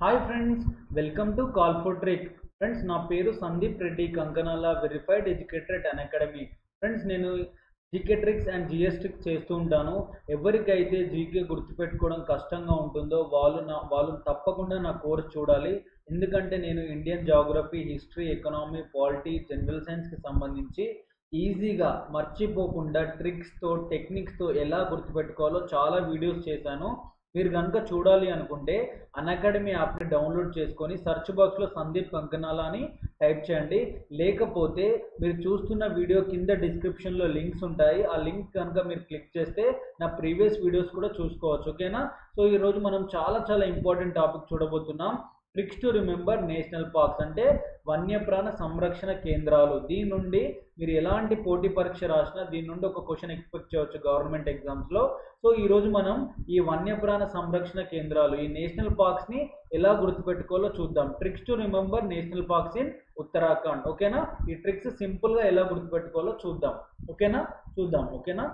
hi friends welcome to call for trick friends నా పేరు Sandeep Reddy Kankanala verified educated Unacademy friends నేను GK tricks and GS tricks చేస్తూ ఉంటాను ఎవరికైతే జీకే గుర్తుపెట్టుకోవడం కష్టంగా ఉంటుందో వాళ్ళు నా వాళ్ళు తప్పకుండా నా కోర్స్ చూడాలి ఎందుకంటే నేను Indian geography history economy polity general సైన్స్కి సంబంధించి ఈజీగా మర్చిపోకుండా ట్రిక్స్తో టెక్నిక్స్తో ఎలా గుర్తుపెట్టుకోవాలో చాలా వీడియోస్ చేశాను మీరు కనుక చూడాలి అనుకుంటే అకాడమీ యాప్ని డౌన్లోడ్ చేసుకొని సెర్చ్ బాక్స్లో సందీప్ కంకనాల అని టైప్ చేయండి లేకపోతే మీరు చూస్తున్న వీడియో కింద డిస్క్రిప్షన్లో లింక్స్ ఉంటాయి ఆ లింక్ కనుక మీరు క్లిక్ చేస్తే నా ప్రీవియస్ వీడియోస్ కూడా చూసుకోవచ్చు ఓకేనా సో ఈరోజు మనం చాలా చాలా ఇంపార్టెంట్ టాపిక్ చూడబోతున్నాం tricks to remember national parks అంటే వన్యప్రాణ సంరక్షణ కేంద్రాలు దీని నుండి మీరు ఎలాంటి పోటీ పరీక్ష రాసినా దీని నుండి ఒక క్వశ్చన్ ఎక్స్పెక్ట్ చేయవచ్చు గవర్నమెంట్ ఎగ్జామ్స్లో సో ఈరోజు మనం ఈ వన్యప్రాణ సంరక్షణ కేంద్రాలు ఈ నేషనల్ పార్క్స్ని ఎలా గుర్తుపెట్టుకోవాలో చూద్దాం tricks to remember national parks in Uttarakhand ఓకేనా ఈ ట్రిక్స్ సింపుల్గా ఎలా గుర్తుపెట్టుకోవాలో చూద్దాం ఓకేనా చూద్దాం ఓకేనా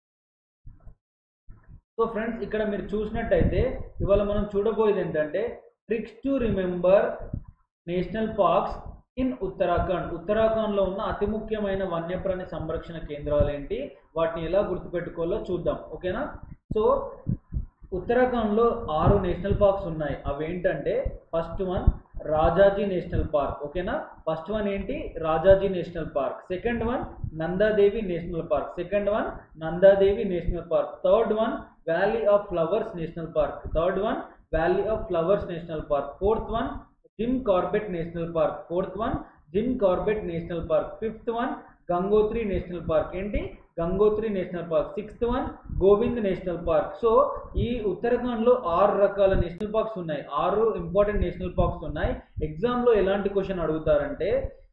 సో ఫ్రెండ్స్ ఇక్కడ మీరు చూసినట్టయితే ఇవాళ మనం చూడబోయేది ఏంటంటే tricks to remember national parks in Uttarakhand ఉత్తరాఖండ్లో ఉన్న అతి ముఖ్యమైన వన్యప్రాణి సంరక్షణ కేంద్రాలు ఏంటి వాటిని ఎలా గుర్తుపెట్టుకోవాలో చూద్దాం ఓకేనా సో ఉత్తరాఖండ్లో ఆరు నేషనల్ పార్క్స్ ఉన్నాయి అవి ఏంటంటే first one Rajaji national park ఓకేనా ఫస్ట్ వన్ ఏంటి Rajaji national park second one Nandadevi national park second one Nandadevi national park third one valley of flowers national park third one valley of flowers national park fourth one Jim Corbett national park fourth one Jim Corbett national park fifth one Gangotri national park ఏంటి Gangotri national park sixth one Govind national park so ఈ ఉత్తరాఖండ్లో ఆరు రకాల national parks ఉన్నాయి ఆరు important national parks ఉన్నాయి ఎగ్జామ్లో ఎలాంటి క్వశ్చన్ అడుగుతారంటే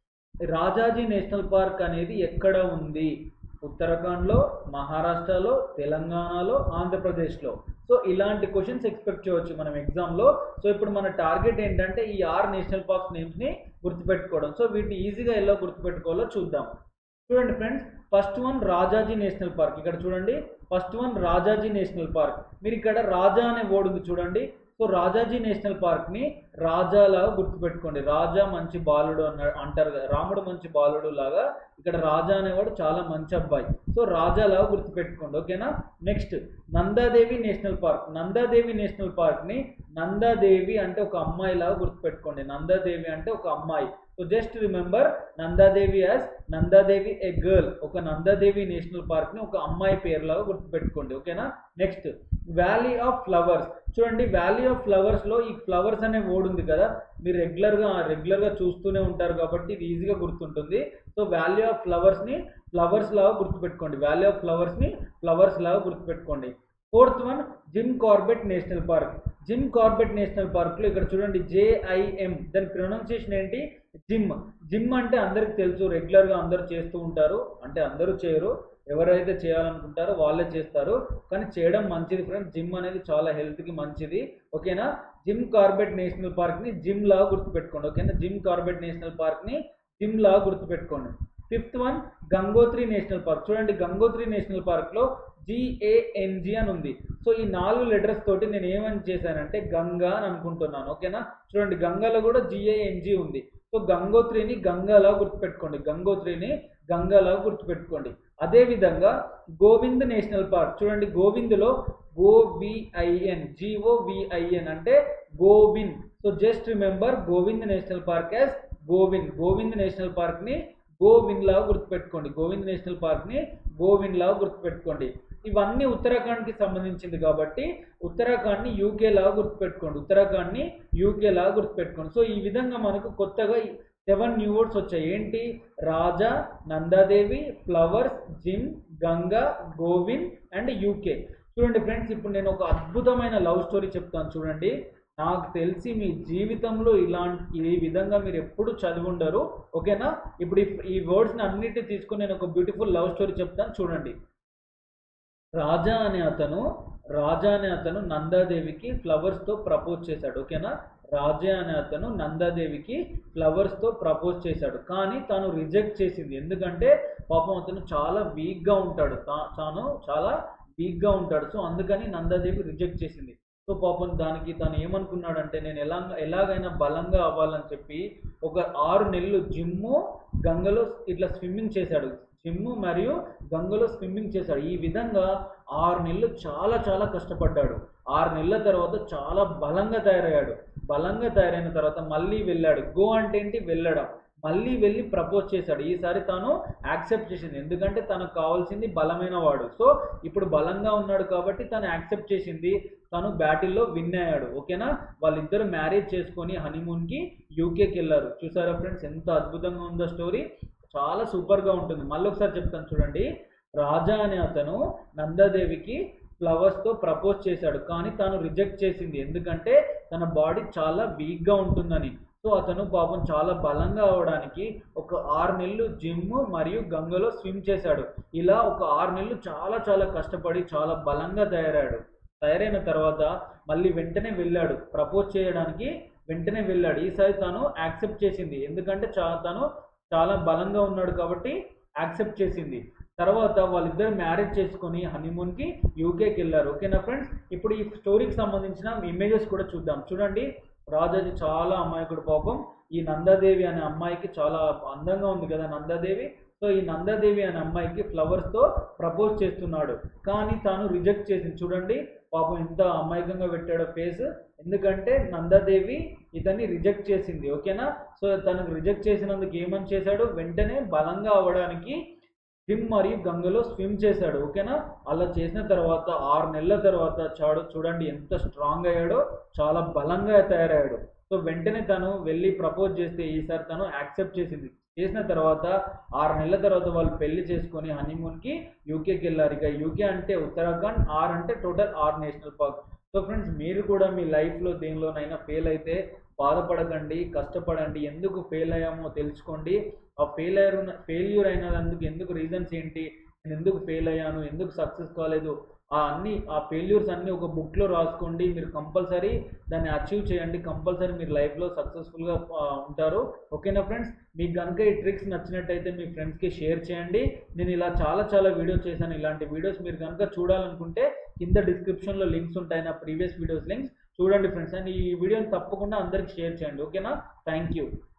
రాజాజీ నేషనల్ పార్క్ అనేది ఎక్కడ ఉంది ఉత్తరాఖండ్లో మహారాష్ట్రలో తెలంగాణలో ఆంధ్రప్రదేశ్లో సో ఇలాంటి క్వశ్చన్స్ ఎక్స్పెక్ట్ చేయవచ్చు మనం ఎగ్జామ్లో సో ఇప్పుడు మన టార్గెట్ ఏంటంటే ఈ ఆరు నేషనల్ పార్క్స్ నేమ్స్ని గుర్తుపెట్టుకోవడం సో వీటిని ఈజీగా ఎలా గుర్తుపెట్టుకోవాలో చూద్దాం చూడండి friends first one Rajaji national park ఇక్కడ చూడండి first one Rajaji national park మీరు ఇక్కడ రాజా అనే వర్డ్ ఉంది చూడండి సో రాజాజీ నేషనల్ పార్క్ని రాజాలాగా గుర్తుపెట్టుకోండి రాజా మంచి బాలుడు అన్న అంటారు కదా రాముడు మంచి బాలుడు లాగా ఇక్కడ రాజా అనేవాడు చాలా మంచి అబ్బాయి సో రాజాలాగా గుర్తుపెట్టుకోండి ఓకేనా next Nandadevi national park Nandadevi national పార్క్ని నందాదేవి అంటే ఒక అమ్మాయి లాగా గుర్తుపెట్టుకోండి నందాదేవి అంటే ఒక అమ్మాయి so just remember Nandadevi as Nandadevi a girl ఒక నందాదేవి నేషనల్ పార్క్ని ఒక అమ్మాయి పేరులాగా గుర్తుపెట్టుకోండి ఓకేనా నెక్స్ట్ వ్యాలీ ఆఫ్ ఫ్లవర్స్ చూడండి వ్యాలీ ఆఫ్ ఫ్లవర్స్లో ఈ ఫ్లవర్స్ అనే వర్డ్ ఉంది కదా మీరు రెగ్యులర్గా రెగ్యులర్గా చూస్తూనే ఉంటారు కాబట్టి ఇది ఈజీగా గుర్తుంటుంది సో వాల్యూ ఆఫ్ ఫ్లవర్స్ని ఫ్లవర్స్ లాగా గుర్తుపెట్టుకోండి వాల్యూ ఆఫ్ ఫ్లవర్స్ని ఫ్లవర్స్ లాగా గుర్తుపెట్టుకోండి fourth one Jim Corbett national park Jim Corbett national పార్క్లో ఇక్కడ చూడండి జేఐఎం దాని ప్రొనౌన్సియేషన్ ఏంటి జిమ్ జిమ్ అంటే అందరికి తెలుసు రెగ్యులర్గా అందరూ చేస్తూ ఉంటారు అంటే అందరూ చేయరు ఎవరైతే చేయాలనుకుంటారో వాళ్ళే చేస్తారు కానీ చేయడం మంచిది ఫ్రెండ్స్ జిమ్ అనేది చాలా హెల్త్కి మంచిది ఓకేనా జిమ్ కార్బెట్ నేషనల్ పార్క్ని జిమ్ లాగా గుర్తుపెట్టుకోండి ఓకేనా జిమ్ కార్బెట్ నేషనల్ పార్క్ని జిమ్ లాగా గుర్తుపెట్టుకోండి fifth one Gangotri national park చూడండి గంగోత్రి నేషనల్ పార్క్లో జిఏఎన్జి అని ఉంది సో ఈ నాలుగు లెటర్స్ తోటి నేను ఏమని చేశానంటే గంగా అని అనుకుంటున్నాను ఓకేనా చూడండి గంగాలో కూడా జిఏఎన్జి ఉంది సో గంగోత్రిని గంగాలా గుర్తుపెట్టుకోండి గంగోత్రిని గంగాలా గుర్తుపెట్టుకోండి అదేవిధంగా గోవింద్ నేషనల్ పార్క్ చూడండి గోవింద్లో గోవిఐఎన్ జిఓవిఐఎన్ అంటే Govind so just remember Govind national park as Govind Govind national పార్క్ని గోవింద్ లాగా గుర్తుపెట్టుకోండి గోవింద్ నేషనల్ పార్క్ని గోవింద్ లాగా గుర్తుపెట్టుకోండి ఇవన్నీ ఉత్తరాఖండ్కి సంబంధించింది కాబట్టి ఉత్తరాఖండ్ని యూకే లాగా గుర్తుపెట్టుకోండి ఉత్తరాఖండ్ని యూకే లాగా గుర్తుపెట్టుకోండి సో ఈ విధంగా మనకు కొత్తగా సెవెన్ న్యూ వర్డ్స్ వచ్చాయి ఏంటి రాజా Nandadevi flowers gym Ganga Govind and UK చూడండి ఫ్రెండ్స్ ఇప్పుడు నేను ఒక అద్భుతమైన లవ్ స్టోరీ చెప్తాను చూడండి నాకు తెలిసి మీ జీవితంలో ఇలాంటి ఈ విధంగా మీరు ఎప్పుడు చదివి ఉండరు ఓకేనా ఇప్పుడు ఈ వర్డ్స్ని అన్నిటిని తీసుకొని నేను ఒక బ్యూటిఫుల్ లవ్ స్టోరీ చెప్తాను చూడండి రాజా అనే అతను రాజా అనే అతను నందాదేవికి ఫ్లవర్స్తో ప్రపోజ్ చేశాడు ఓకేనా రాజా అనే అతను నందాదేవికి ఫ్లవర్స్తో ప్రపోజ్ చేశాడు కానీ తను రిజెక్ట్ చేసింది ఎందుకంటే పాపం అతను చాలా వీక్గా ఉంటాడు తా- తాను చాలా వీక్గా ఉంటాడు సో అందుకని నందాదేవి రిజెక్ట్ చేసింది సో పాపం దానికి తను ఏమనుకున్నాడంటే నేను ఎలా ఎలాగైనా బలంగా అవ్వాలని చెప్పి ఒక ఆరు నెలలు జిమ్ము గంగలో ఇట్లా స్విమ్మింగ్ చేశాడు జిమ్ మరియు గంగలో స్విమ్మింగ్ చేశాడు ఈ విధంగా ఆరు నెలలు చాలా చాలా కష్టపడ్డాడు ఆరు నెలల తర్వాత చాలా బలంగా తయారయ్యాడు బలంగా తయారైన తర్వాత మళ్ళీ వెళ్ళాడు గో అంటే ఏంటి వెళ్ళడం మళ్ళీ వెళ్ళి ప్రపోజ్ చేశాడు ఈసారి తాను యాక్సెప్ట్ చేసింది ఎందుకంటే తనకు కావాల్సింది బలమైన వాడు సో ఇప్పుడు బలంగా ఉన్నాడు కాబట్టి తను యాక్సెప్ట్ చేసింది తను బ్యాటిల్లో విన్ అయ్యాడు ఓకేనా వాళ్ళిద్దరు మ్యారేజ్ చేసుకొని హనీమూన్కి యూకేకి వెళ్ళారు చూసారా ఫ్రెండ్స్ ఎంత అద్భుతంగా ఉందో స్టోరీ చాలా సూపర్గా ఉంటుంది మళ్ళీ ఒకసారి చెప్తాను చూడండి రాజా అనే అతను నందాదేవికి ఫ్లవర్స్తో ప్రపోజ్ చేశాడు కానీ తాను రిజెక్ట్ చేసింది ఎందుకంటే తన బాడీ చాలా వీక్గా ఉంటుందని సో అతను పాపం చాలా బలంగా అవడానికి ఒక ఆరు నెలలు జిమ్ మరియు గంగలో స్విమ్ చేశాడు ఇలా ఒక ఆరు నెలలు చాలా చాలా కష్టపడి చాలా బలంగా తయారాడు తయారైన తర్వాత మళ్ళీ వెంటనే వెళ్ళాడు ప్రపోజ్ చేయడానికి వెంటనే వెళ్ళాడు ఈసారి తను యాక్సెప్ట్ చేసింది ఎందుకంటే చా తను చాలా బలంగా ఉన్నాడు కాబట్టి యాక్సెప్ట్ చేసింది తర్వాత వాళ్ళిద్దరు మ్యారేజ్ చేసుకొని హనీమూన్కి యూకేకి వెళ్ళారు ఓకేనా ఫ్రెండ్స్ ఇప్పుడు ఈ స్టోరీకి సంబంధించిన ఇమేజెస్ కూడా చూద్దాం చూడండి రాజాజీ చాలా అమాయకుడు పాపం ఈ నందాదేవి అనే అమ్మాయికి చాలా అందంగా ఉంది కదా నందాదేవి సో ఈ నందాదేవి అనే అమ్మాయికి ఫ్లవర్స్తో ప్రపోజ్ చేస్తున్నాడు కానీ తాను రిజెక్ట్ చేసింది చూడండి పాపం ఎంత అమాయకంగా పెట్టాడో ఫేస్ ఎందుకంటే నందాదేవి ఇతన్ని రిజెక్ట్ చేసింది ఓకేనా సో తనకు రిజెక్ట్ చేసినందుకు ఏమని చేశాడు వెంటనే బలంగా అవ్వడానికి స్విమ్ మరియు గంగలో స్విమ్ చేశాడు ఓకేనా అలా చేసిన తర్వాత ఆరు నెలల తర్వాత చాడు చూడండి ఎంత స్ట్రాంగ్ అయ్యాడో చాలా బలంగా తయారయ్యాడు సో వెంటనే తను వెళ్ళి ప్రపోజ్ చేస్తే ఈసారి తను యాక్సెప్ట్ చేసింది చేసిన తర్వాత ఆరు నెలల తర్వాత వాళ్ళు పెళ్లి చేసుకొని హనీమూన్కి యూకేకి వెళ్ళారు ఇక యూకే అంటే ఉత్తరాఖండ్ ఆర్ అంటే టోటల్ ఆర్ నేషనల్ పార్క్ సో ఫ్రెండ్స్ మీరు కూడా మీ లైఫ్లో దేనిలోనైనా ఫెయిల్ అయితే బాధపడకండి కష్టపడండి ఎందుకు ఫెయిల్ అయ్యామో తెలుసుకోండి ఆ ఫెయిల్ అయ్యారు ఫెయిల్యూర్ అయినందుకు ఎందుకు రీజన్స్ ఏంటి నేను ఎందుకు ఫెయిల్ అయ్యాను ఎందుకు సక్సెస్ కాలేదు ఆ అన్ని ఆ ఫెయిల్యూర్స్ అన్ని ఒక బుక్లో రాసుకోండి మీరు కంపల్సరీ దాన్ని అచీవ్ చేయండి కంపల్సరీ మీరు లైఫ్లో సక్సెస్ఫుల్గా ఉంటారు ఓకేనా ఫ్రెండ్స్ మీకు కనుక ఈ ట్రిక్స్ నచ్చినట్టయితే మీ ఫ్రెండ్స్కి షేర్ చేయండి నేను ఇలా చాలా చాలా వీడియోస్ చేశాను ఇలాంటి వీడియోస్ మీరు కనుక చూడాలనుకుంటే కింద డిస్క్రిప్షన్లో లింక్స్ ఉంటాయి నా ప్రీవియస్ వీడియోస్ లింక్స్ చూడండి ఫ్రెండ్స్ అండ్ ఈ వీడియోని తప్పకుండా అందరికి షేర్ చేయండి ఓకేనా థ్యాంక్ యూ